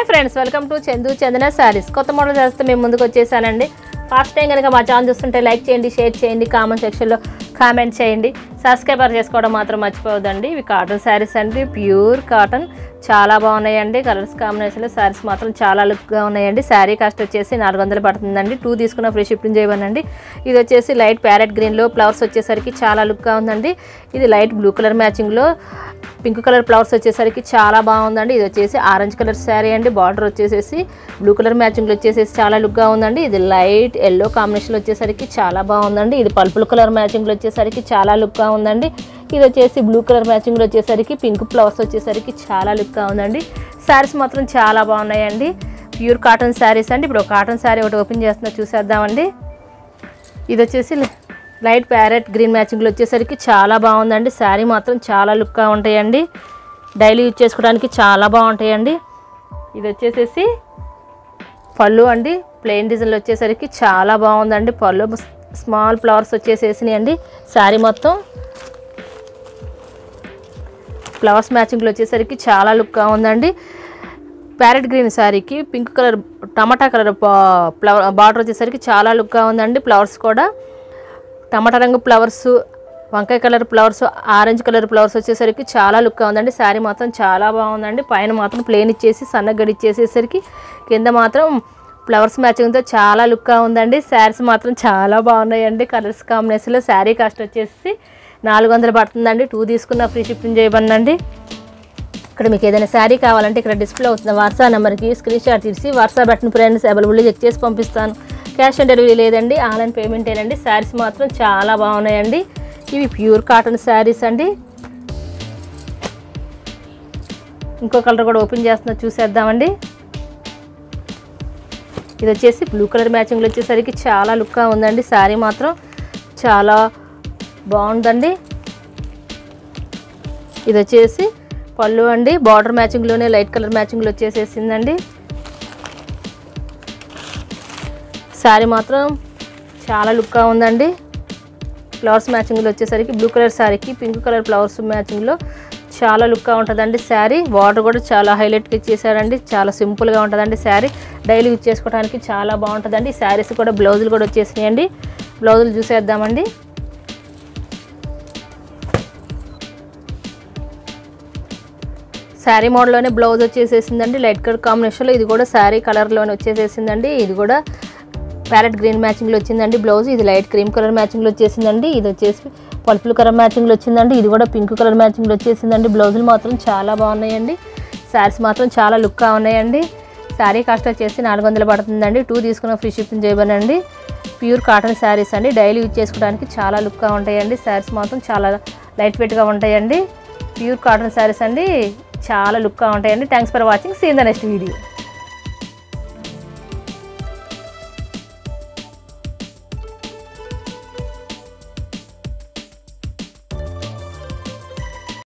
hi friends welcome to Chandu Chandana sarees కొత్త model చేస్తే మేము ముందుకు వచ్చేసానండి ఫస్ట్ టైం కనుక మా ఛానల్ చూస్తుంటే లైక్ చేయండి షేర్ చేయండి కామెంట్ సెక్షన్లో కామెంట్ చేయండి సబ్స్క్రైబర్ చేసుకోవడం మాత్రం మర్చిపోవద్దండి ఇవి కాటన్ శారీస్ అండి ప్యూర్ కాటన్ చాలా బాగున్నాయండి కలర్స్ కాంబినేషన్లో శారీస్ మాత్రం చాలా లుక్గా ఉన్నాయండి శారీ కాస్ట్ వచ్చేసి నాలుగు వందలు పడుతుందండి టూ తీసుకున్న ఫ్రీ షిప్పింగ్ చేయమనండి ఇది వచ్చేసి లైట్ ప్యారెట్ గ్రీన్లో ఫ్లవర్స్ వచ్చేసరికి చాలా లుక్గా ఉందండి ఇది లైట్ బ్లూ కలర్ మ్యాచింగ్లో పింక్ కలర్ ఫ్లవర్స్ వచ్చేసరికి చాలా బాగుందండి ఇది వచ్చేసి ఆరెంజ్ కలర్ శారీ అండి బార్డర్ వచ్చేసేసి బ్లూ కలర్ మ్యాచింగ్లో వచ్చేసేసి చాలా లుక్గా ఉందండి ఇది లైట్ ఎల్లో కాంబినేషన్లో వచ్చేసరికి చాలా బాగుందండి ఇది పర్పుల్ కలర్ మ్యాచింగ్లో వచ్చేసరికి చాలా లుక్గా ఉందండి ఇది వచ్చేసి బ్లూ కలర్ మ్యాచింగ్లో వచ్చేసరికి పింక్ ఫ్లవర్స్ వచ్చేసరికి చాలా లుక్గా ఉందండి శారీస్ మాత్రం చాలా బాగున్నాయండి ప్యూర్ కాటన్ శారీస్ అండి ఇప్పుడు కాటన్ శారీ ఒకటి ఓపెన్ చేస్తున్నా చూసేద్దామండి ఇది వచ్చేసి లైట్ ప్యారెట్ గ్రీన్ మ్యాచింగ్లో వచ్చేసరికి చాలా బాగుందండి శారీ మాత్రం చాలా లుక్గా ఉంటాయండి డైలీ యూజ్ చేసుకోవడానికి చాలా బాగుంటాయండి ఇది వచ్చేసేసి పళ్ళు అండి ప్లెయిన్ డిజైన్లో వచ్చేసరికి చాలా బాగుందండి పళ్ళు స్మాల్ ఫ్లవర్స్ వచ్చేసేసినాయి అండి శారీ మొత్తం ఫ్లవర్స్ మ్యాచింగ్లో వచ్చేసరికి చాలా లుక్గా ఉందండి ప్యారెట్ గ్రీన్ శారీకి pink colour tomato colour flower border వచ్చేసరికి చాలా లుక్గా ఉందండి ఫ్లవర్స్ కూడా టమాటా రంగు ఫ్లవర్స్ వంకాయ colour flowers orange colour flowers వచ్చేసరికి చాలా లుక్గా ఉందండి శారీ మాత్రం చాలా బాగుందండి పైన మాత్రం ప్లేన్ ఇచ్చేసి సన్నగడి ఇచ్చేసేసరికి కింద మాత్రం ఫ్లవర్స్ మ్యాచింగ్తో చాలా లుక్గా ఉందండి శారీస్ మాత్రం చాలా బాగున్నాయండి కలర్స్ కాంబినేషన్లో శారీ కాస్ట్ వచ్చేసి నాలుగు వందలు పడుతుందండి టూ తీసుకున్న ఫ్రీ షిప్పింగ్ చేయబడినండి ఇక్కడ మీకు ఏదైనా శారీ కావాలంటే ఇక్కడ డిస్ప్లే అవుతున్న వాట్సాప్ నెంబర్కి స్క్రీన్ షాట్ తీసి WhatsApp button friends available check చేసి పంపిస్తాను క్యాష్ ఆన్ డెలివరీ లేదండి ఆన్లైన్ పేమెంటేనండి శారీస్ మాత్రం చాలా బాగున్నాయండి ఇవి ప్యూర్ కాటన్ శారీస్ అండి ఇంకో కలర్ కూడా ఓపెన్ చేస్తున్నా చూసేద్దామండి ఇది వచ్చేసి బ్లూ కలర్ మ్యాచింగ్లో వచ్చేసరికి చాలా లుక్గా ఉందండి శారీ మాత్రం చాలా బాగుందండి ఇది వచ్చేసి పళ్ళు అండి బార్డర్ మ్యాచింగ్లోనే లైట్ కలర్ మ్యాచింగ్లో వచ్చేసేసిందండి శారీ మాత్రం చాలా లుక్గా ఉందండి ఫ్లవర్స్ మ్యాచింగ్లో వచ్చేసరికి బ్లూ కలర్ శారీకి పింక్ కలర్ ఫ్లవర్స్ మ్యాచింగ్లో చాలా లుక్గా ఉంటుందండి శారీ బార్డర్ కూడా చాలా హైలైట్గా ఇచ్చేసారండి చాలా సింపుల్గా ఉంటుందండి శారీ డైలీ యూజ్ చేసుకోవడానికి చాలా బాగుంటుందండి శారీస్ కూడా బ్లౌజులు కూడా వచ్చేసినాయండి బ్లౌజులు చూసేద్దామండి శారీ మోడల్లోనే బ్లౌజ్ వచ్చేసేసిందండి లైట్ కలర్ కాంబినేషన్లో ఇది కూడా శారీ కలర్లోనే వచ్చేసేసిందండి ఇది కూడా ప్యారెట్ గ్రీన్ మ్యాచింగ్లో వచ్చిందండి బ్లౌజ్ ఇది లైట్ క్రీమ్ కలర్ మ్యాచింగ్లో వచ్చేసిందండి ఇది వచ్చేసి పర్పుల్ కలర్ మ్యాచింగ్లో వచ్చిందండి ఇది కూడా పింక్ కలర్ మ్యాచింగ్లో వచ్చేసిందండి బ్లౌజులు మాత్రం చాలా బాగున్నాయండి శారీస్ మాత్రం చాలా లుక్గా ఉన్నాయండి శారీ కాస్ట్ వచ్చేసి నాలుగు వందలు పడుతుందండి టూ తీసుకున్న ఫ్రీ షిప్పింగ్ చేయబడండి ప్యూర్ కాటన్ శారీస్ అండి డైలీ యూజ్ చేసుకోవడానికి చాలా లుక్గా ఉంటాయండి శారీస్ మాత్రం చాలా లైట్ వెయిట్గా ఉంటాయండి ప్యూర్ కాటన్ శారీస్ అండి చాలా లుక్గా ఉంటాయండి thanks for watching see in the next video